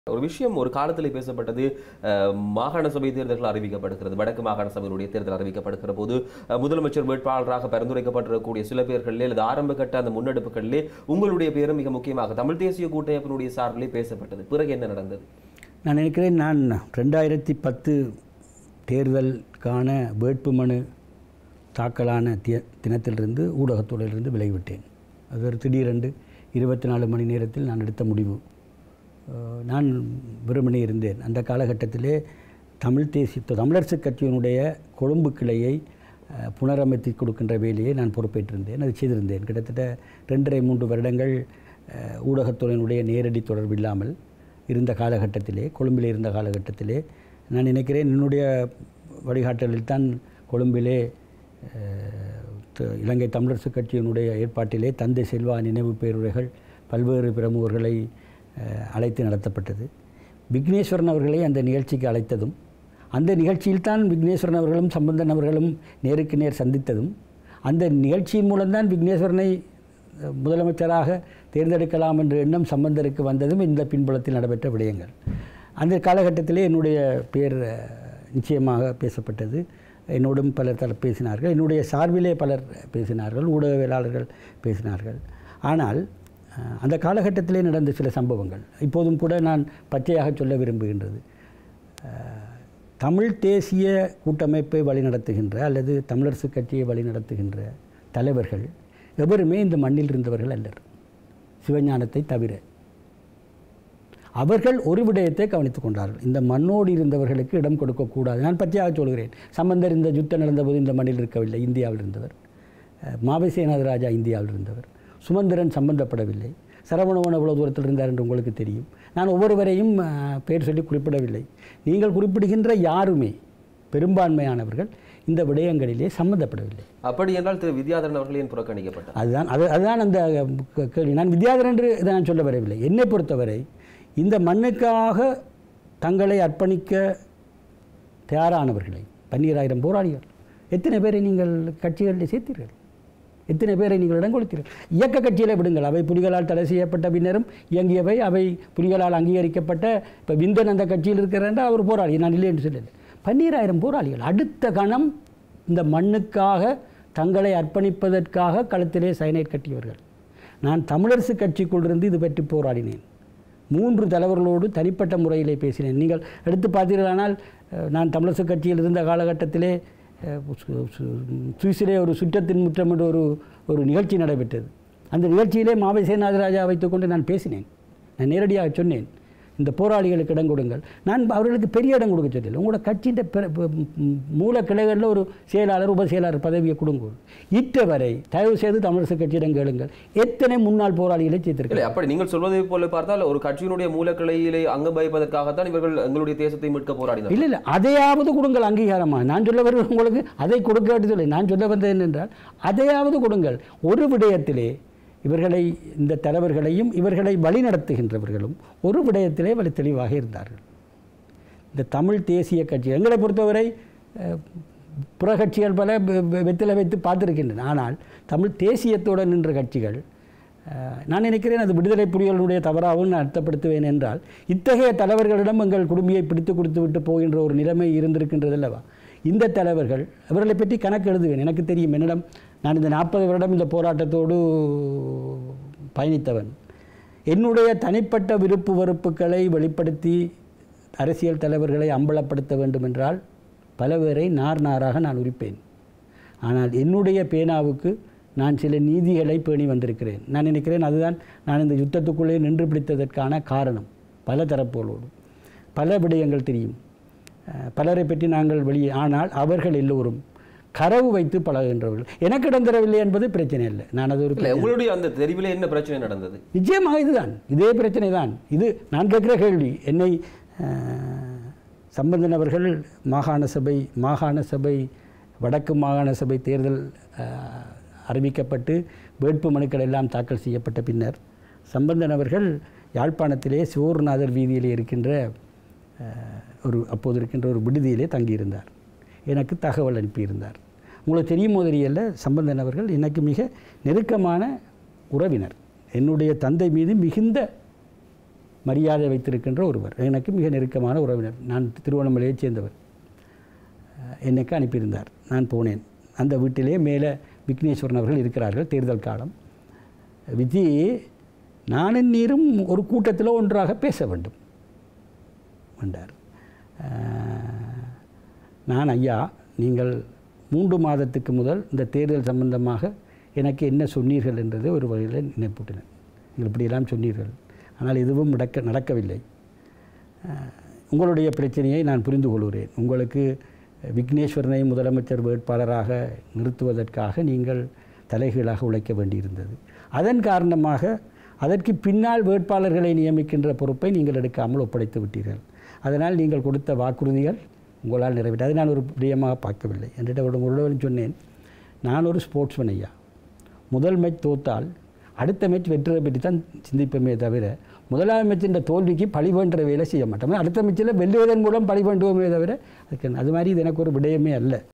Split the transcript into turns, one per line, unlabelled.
ஒரு விஷயம் ஒரு காலத்தில் பேசப்பட்டது அஹ், மாகாண சபை தேர்தல்கள் அறிவிக்கப்படுகிறது வடக்கு மாகாண சபையினுடைய தேர்தல் அறிவிக்கப்படுகிற போது அஹ், முதலமைச்சர் வேட்பாளராக பரிந்துரைக்கப்பட்டிருக்கக்கூடிய சில பேர்களிலே அல்லது ஆரம்ப கட்ட அந்த முன்னெடுப்புகளிலே உங்களுடைய பேரும் மிக முக்கியமாக தமிழ் தேசிய கூட்டமைப்பினுடைய சார்பிலே பேசப்பட்டது பிறகு என்ன நடந்தது
நான் நினைக்கிறேன் நான் ரெண்டாயிரத்தி பத்து தேர்தலுக்கான வேட்புமனு தாக்கலான தி- தினத்திலிருந்து ஊடகத்துறையிலிருந்து விலகிவிட்டேன் அது ஒரு திடீரென்று இருபத்தி நாலு மணி நேரத்தில் நான் எடுத்த முடிவு அஹ், நான் வெறுமனே இருந்தேன் அந்த காலகட்டத்திலே தமிழ் தேசிய தமிழரசு கட்சியினுடைய கொழும்பு கிளையை அஹ், புனரமைத்து கொடுக்கின்ற வேலையை நான் பொறுப்பேற்றிருந்தேன் அதை செய்திருந்தேன் கிட்டத்தட்ட ரெண்டரை மூன்று வருடங்கள் அஹ், ஊடகத்துறையினுடைய நேரடி தொடர்பு இல்லாமல் இருந்த காலகட்டத்திலே கொழும்பிலே இருந்த காலகட்டத்திலே நான் நினைக்கிறேன் என்னுடைய வழிகாட்டலில் தான் கொழும்பிலே அஹ், த- இலங்கை தமிழரசு கட்சியினுடைய ஏற்பாட்டிலே தந்தை செல்வா நினைவு பேருரைகள் பல்வேறு பிரமுகர்களை அஹ், அழைத்து நடத்தப்பட்டது விக்னேஸ்வரன் அவர்களை அந்த நிகழ்ச்சிக்கு அழைத்ததும் அந்த நிகழ்ச்சியில் தான் விக்னேஸ்வரன் அவர்களும் சம்பந்தன் அவர்களும் நேருக்கு நேர் சந்தித்ததும் அந்த நிகழ்ச்சியின் மூலம்தான் விக்னேஸ்வரனை அஹ், முதலமைச்சராக தேர்ந்தெடுக்கலாம் என்ற எண்ணம் சம்பந்தருக்கு வந்ததும் இந்த பின்புலத்தில் நடைபெற்ற விடயங்கள் அந்த காலகட்டத்திலே என்னுடைய பேர் அஹ், நிச்சயமாக பேசப்பட்டது என்னோடும் பலர் தர பேசினார்கள் என்னுடைய சார்பிலே பலர் பேசினார்கள் ஊடகவியலாளர்கள் பேசினார்கள் ஆனால் அஹ், அந்த காலகட்டத்திலே நடந்த சில சம்பவங்கள் இப்போதும் கூட நான் பச்சையாக சொல்ல விரும்புகின்றது அஹ், தமிழ் தேசிய கூட்டமைப்பை வழிநடத்துகின்ற அல்லது தமிழரசு கட்சியை வழிநடத்துகின்ற தலைவர்கள் எவருமே இந்த மண்ணில் இருந்தவர்கள் அல்லர் சிவஞானத்தை தவிர அவர்கள் ஒரு விடயத்தை கவனித்துக் கொண்டார்கள் இந்த மண்ணோடு இருந்தவர்களுக்கு இடம் கொடுக்கக்கூடாது நான் பச்சையாக சொல்கிறேன் சம்பந்தர் இந்த யுத்தம் நடந்தபோது இந்த மண்ணில் இருக்கவில்லை இந்தியாவில் இருந்தவர் அஹ், மாவைசேனாத ராஜா இந்தியாவில் இருந்தவர் சுமந்திரன் சம்பந்தப்படவில்லை சரவணவன் அவ்வளவு தூரத்தில் இருந்தார் என்று உங்களுக்கு தெரியும் நான் ஒவ்வொருவரையும் அஹ், பெயர் சொல்லி குறிப்பிடவில்லை நீங்கள் குறிப்பிடுகின்ற யாருமே பெரும்பான்மையானவர்கள் இந்த விடயங்களிலே சம்பந்தப்படவில்லை
அப்படி என்றால் திரு வித்யாதரன் அவர்கள் ஏன் புறக்கணிக்கப்பட்டார்
அதுதான் அது அதுதான் அந்த க- கேள்வி நான் வித்யாதரன் என்று இதை நான் சொல்ல வரவில்லை என்னை பொறுத்தவரை இந்த மண்ணுக்காக தங்களை அர்ப்பணிக்க தயாரானவர்களை பன்னீராயிரம் போராளிகள் எத்தனை பேரை நீங்கள் கட்சிகளில் சேர்த்தீர்கள் எத்தனை பேரை நீங்கள் இடம் கொடுத்தீர்கள் இயக்க கட்சியிலே விடுங்கள் அவை புலிகளால் தடை செய்யப்பட்ட பின்னரும் இயங்கியவை அவை புலிகளால் அங்கீகரிக்கப்பட்ட இப்போ விந்தன் அந்த கட்சியில் இருக்கிறாண்டா அவர் போராளி நான் இல்லை என்று சொல்லலை பன்னீராயிரம் போராளிகள் அடுத்த கணம் இந்த மண்ணுக்காக தங்களை அர்ப்பணிப்பதற்காக களத்திலே சைனைட் கட்டியவர்கள் நான் தமிழரசு கட்சிக்குள்ளிருந்து இது பற்றி போராடினேன் மூன்று தலைவர்களோடு தனிப்பட்ட முறையிலே பேசினேன் நீங்கள் எடுத்து பார்த்தீர்களானால் அஹ், நான் தமிழரசு கட்சியில் இருந்த காலகட்டத்திலே அஹ், சு- சு- சுவிஸிலே ஒரு சுற்றத்தின் முற்றம் என்ற ஒரு ஒரு நிகழ்ச்சி நடைபெற்றது அந்த நிகழ்ச்சியிலே மாவை சேனாதிராஜா வைத்துக்கொண்டு நான் பேசினேன் நான் நேரடியாக சொன்னேன் இந்த போராளிகளுக்கு இடம் கொடுங்கள் நான் அவர்களுக்கு பெரிய இடம் கொடுக்க சொல்லல உங்களோட கட்சியின் பிற- ப- ம், மூல கிளைகளில் ஒரு செயலாளர் உப செயலாளர் பதவியை கொடுங்க இற்ற வரை தயவு செய்து தமிழரசு கட்சியிடம் கேளுங்கள் எத்தனை முன்னாள் போராளிகளை சேர்த்திருக்கிறார்
இல்லை அப்படி நீங்கள் சொல்வதை போல பார்த்தால் ஒரு கட்சியினுடைய மூலக்கிளையிலே அங்கம் வகிப்பதற்காகத்தான் இவர்கள் எங்களுடைய தேசத்தை மீட்க போராடினார்
இல்லை இல்லை அதையாவது கொடுங்கள் அங்கீகாரமாக நான் சொல்ல வருவது உங்களுக்கு அதை கொடுக்க வேண்டியதில்லை நான் சொல்ல வந்தது என்னென்றால் அதையாவது கொடுங்கள் ஒரு விடயத்திலே இவர்களை இந்த தலைவர்களையும் இவர்களை வழிநடத்துகின்றவர்களும் ஒரு விடயத்திலே வழி தெளிவாக இருந்தார்கள் இந்த தமிழ் தேசிய கட்சி எங்களை பொறுத்தவரை அஹ், புற கட்சிகள் பல வெ- வெ- வெற்றில வைத்து பார்த்திருக்கின்றன ஆனால் தமிழ் தேசியத்துடன் நின்ற கட்சிகள் அஹ், நான் நினைக்கிறேன் அது விடுதலை புலிகளுடைய தவறாகவும் நான் அர்த்தப்படுத்துவேன் என்றால் இத்தகைய தலைவர்களிடம் எங்கள் குடும்பியை பிடித்து கொடுத்து விட்டு போகின்ற ஒரு நிலைமை இருந்திருக்கின்றது அல்லவா இந்த தலைவர்கள் அவர்களை பற்றி கணக்கு எழுதுவேன் எனக்கு தெரியும் என்னிடம் நான் இந்த நாற்பது வருடம் இந்த போராட்டத்தோடு பயணித்தவன் என்னுடைய தனிப்பட்ட விருப்பு வெறுப்புகளை வெளிப்படுத்தி அரசியல் தலைவர்களை அம்பலப்படுத்த வேண்டும் என்றால் பல பேரை நார் நாராக நான் உரிப்பேன் ஆனால் என்னுடைய பேனாவுக்கு நான் சில நீதிகளை பேணி வந்திருக்கிறேன் நான் நினைக்கிறேன் அதுதான் நான் இந்த யுத்தத்துக்குள்ளே நின்று பிடித்ததற்கான காரணம் பல தரப்புகளோடு பல விடயங்கள் தெரியும் அஹ், பலரை பற்றி நாங்கள் வெளியே ஆனால் அவர்கள் எல்லோரும் கரவு வைத்து பழகுகின்றவர்கள் எனக்கு இடம் தரவில்லை என்பது பிரச்சனை இல்லை நான் அது ஒரு
இல்லை உங்களுடைய அந்த தெரிவிலே என்ன பிரச்சனை நடந்தது
நிச்சயமாக இதுதான் இதே பிரச்சனை தான் இது நான் கேட்குற கேள்வி என்னை அஹ், சம்பந்தன் அவர்கள் மாகாண சபை மாகாண சபை வடக்கு மாகாண சபை தேர்தல் அஹ், அறிவிக்கப்பட்டு வேட்பு மனுக்கள் எல்லாம் தாக்கல் செய்யப்பட்ட பின்னர் சம்பந்தன் அவர்கள் யாழ்ப்பாணத்திலே சிவூர்நாதர் வீதியிலே இருக்கின்ற அஹ், ஒரு அப்போது இருக்கின்ற ஒரு விடுதியிலே தங்கியிருந்தார் எனக்கு தகவல் அனுப்பியிருந்தார் உங்களுக்கு தெரியும் தெரியல சம்பந்தன் அவர்கள் எனக்கு மிக நெருக்கமான உறவினர் என்னுடைய தந்தை மீது மிகுந்த மரியாதை வைத்திருக்கின்ற ஒருவர் எனக்கு மிக நெருக்கமான உறவினர் நான் திருவண்ணாமலையைச் சேர்ந்தவர் அஹ், எனக்கு அனுப்பியிருந்தார் நான் போனேன் அந்த வீட்டிலே மேலே விக்னேஸ்வரன் அவர்கள் இருக்கிறார்கள் தேர்தல் காலம் விஜி நானும் நீரும் ஒரு கூட்டத்தில் ஒன்றாக பேச வேண்டும் என்றார் அஹ், நான் ஐயா நீங்கள் மூன்று மாதத்துக்கு முதல் இந்த தேர்தல் சம்பந்தமாக எனக்கு என்ன சொன்னீர்கள் என்றது ஒரு வகையில் நினைப்பூட்டினேன் நீங்கள் இப்படியெல்லாம் சொன்னீர்கள் ஆனால் எதுவும் நடக்க நடக்கவில்லை அஹ், உங்களுடைய பிரச்சனையை நான் புரிந்து கொள்கிறேன் உங்களுக்கு விக்னேஸ்வரனை முதலமைச்சர் வேட்பாளராக நிறுத்துவதற்காக நீங்கள் தலைகீழாக உழைக்க வேண்டியிருந்தது அதன் காரணமாக அதற்கு பின்னால் வேட்பாளர்களை நியமிக்கின்ற பொறுப்பை நீங்கள் எடுக்காமல் ஒப்படைத்து விட்டீர்கள் அதனால் நீங்கள் கொடுத்த வாக்குறுதிகள் உங்களால் நிறைவேற்ற அதை நான் ஒரு பிரியமாக பார்க்கவில்லை என்கிட்ட ஒரு உறவுடன் சொன்னேன் நான் ஒரு ஸ்போர்ட்ஸ்மேன் ஐயா முதல் மேட்ச் தோத்தால் அடுத்த மேட்ச் வெற்றியை பற்றி தான் சிந்திப்போமே தவிர முதலாவது மேட்சின் தோல்விக்கு பழி வேண்டுற வேலை செய்ய மாட்டோம் அடுத்த மேட்சில் வெல்லுவதன் மூலம் பழி வேண்டுவோமே தவிர அதுக்கு அது மாதிரி இது எனக்கு ஒரு விடயமே அல்ல